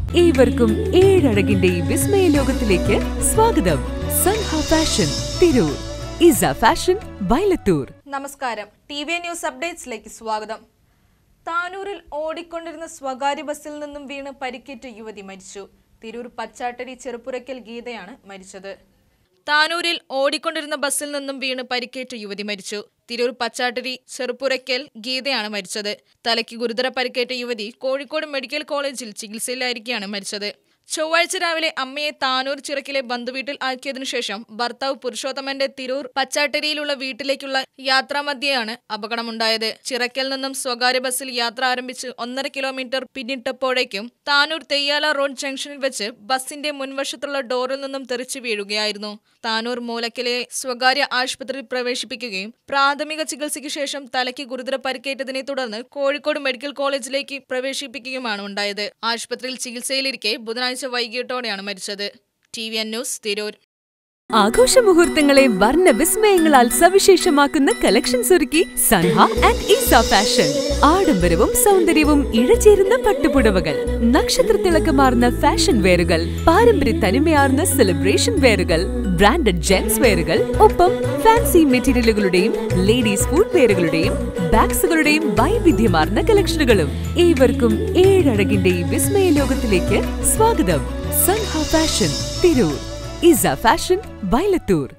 ഏവർക്കും ഏഴഴകിന്റെ ഈ വിസ്മയ ലോകത്തിലേക്ക് സ്വാഗതം സൻഹ ഫാഷൻ തിരൂർ ഇസ ഫാഷൻ വയലത്തൂർ നമസ്കാരം ടി വി ന്യൂസ് അപ്ഡേറ്റ്സിലേക്ക് സ്വാഗതം താനൂരിൽ ഓടിക്കൊണ്ടിരുന്ന സ്വകാര്യ ബസ്സിൽ നിന്നും വീണ് പരിക്കേറ്റ യുവതി മരിച്ചു തിരൂർ പച്ചാട്ടരി ചെറുപുരയ്ക്കൽ ഗീതയാണ് മരിച്ചത് താനൂരിൽ ഓടിക്കൊണ്ടിരുന്ന ബസ്സിൽ നിന്നും വീണ് പരിക്കേറ്റ യുവതി മരിച്ചു തിരൂർ പച്ചാട്ടരി ചെറുപുരയ്ക്കൽ ഗീതയാണ് മരിച്ചത് തലയ്ക്ക് ഗുരുതര പരിക്കേറ്റ യുവതി കോഴിക്കോട് മെഡിക്കൽ കോളേജിൽ ചികിത്സയിലായിരിക്കെയാണ് മരിച്ചത് ചൊവ്വാഴ്ച രാവിലെ അമ്മയെ താനൂർ ചിറക്കിലെ ബന്ധുവീട്ടിൽ ആക്കിയതിനു ശേഷം ഭർത്താവ് പുരുഷോത്തമന്റെ തിരൂർ പച്ചാട്ടരിയിലുള്ള വീട്ടിലേക്കുള്ള യാത്രാമധ്യയാണ് അപകടമുണ്ടായത് ചിറക്കൽ നിന്നും സ്വകാര്യ ബസ്സിൽ യാത്ര ആരംഭിച്ച് ഒന്നര കിലോമീറ്റർ പിന്നിട്ടപ്പോഴേക്കും താനൂർ തെയ്യാല റോഡ് ജംഗ്ഷനിൽ വെച്ച് ബസ്സിന്റെ മുൻവശത്തുള്ള ഡോറിൽ നിന്നും തെറിച്ചു വീഴുകയായിരുന്നു താനൂർ മൂലക്കലെ സ്വകാര്യ ആശുപത്രിയിൽ പ്രവേശിപ്പിക്കുകയും പ്രാഥമിക ചികിത്സയ്ക്ക് ശേഷം തലയ്ക്ക് ഗുരുതര പരിക്കേറ്റതിനെ തുടർന്ന് കോഴിക്കോട് മെഡിക്കൽ കോളേജിലേക്ക് പ്രവേശിപ്പിക്കുകയുമാണ് ഉണ്ടായത് ആശുപത്രിയിൽ ചികിത്സയിലിരിക്കെ ബുധനാഴ്ച വൈകിട്ടോടെയാണ് മരിച്ചത് T V N news Tirur ആഘോഷ മുഹൂർത്തങ്ങളെ വർണ്ണ വിസ്മയങ്ങളാൽ സവിശേഷമാക്കുന്ന കളക്ഷൻസ് ഒരുക്കി സൻഹ ആൻഡ് ഈസ ഫാഷൻ ആഡംബരവും സൗന്ദര്യവും ഇഴചേരുന്ന പട്ടുപുടവകൾ നക്ഷത്ര തിളക്കമാർന്ന ഫാഷൻ വെയറുകൾ പാരമ്പര്യ തനിമയാർന്ന സെലിബ്രേഷൻ വെയറുകൾ ബ്രാൻഡഡ് ജെൻസ് വെയറുകൾ ഒപ്പം ഫാൻസി മെറ്റീരിയലുകളുടെയും ലേഡീസ് ഫുഡ് വെയറുകളുടെയും ബാഗ്സുകളുടെയും വൈവിധ്യമാർന്ന കളക്ഷനുകളും ഏവർക്കും ഏഴഴകിന്റെ ഈ വിസ്മയ ലോകത്തിലേക്ക് സ്വാഗതം സൻഹ ഫാഷൻ തിരൂർ ഇസ ഫാഷൻ വയലത്തൂർ